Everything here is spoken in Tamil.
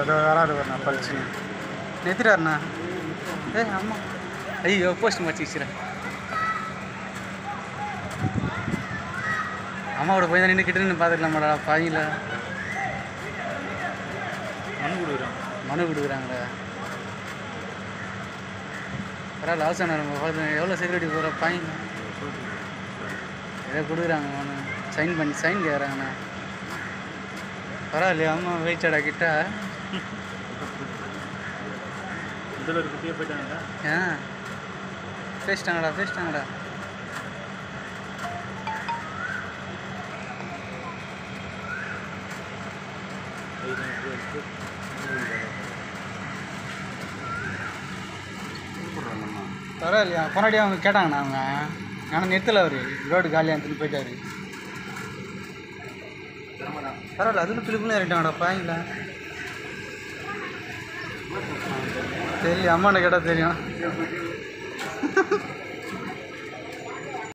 அதோ வராது வரண்ணா பளிச்சுன்னு நிறுத்திட்டாருண்ணா ஏ அம்மா ஐயோ போஸ்ட் மச்சிக்கிறேன் அம்மாவோட போய் தான் நின்று கிட்ட நின்று பார்த்துக்கலாமாடா பாயில மனு கொடுக்குறான் மனு கொடுக்குறாங்களே பரவாயில்ல அவசரம் நம்ம பார்த்து எவ்வளோ செக்யூரிட்டி போகிற பாயிங்க ஏதோ கொடுக்குறாங்க மனு சைன் பண்ணி சைன் கேட்குறாங்கண்ணா பரவாயில்லையா அம்மா வெயிட்டடா கிட்ட இதில் ஒரு குட்டியே போயிட்டாங்கடா ஏன் பேசிட்டாங்கடா பேசிட்டாங்கடா பரவாயில்லையா போனாடி அவங்க கேட்டாங்கண்ணா அவங்க ஆனால் நிறுத்தலை அவர் ரோடு காலியாக எடுத்துன்னு போயிட்டாரு பரவாயில்ல அதில் பிள்ளைக்குள்ளே இறட்டாங்கடா பாயிங்களா தெரியல அம்மாண்ட கேட்டால் தெரியும்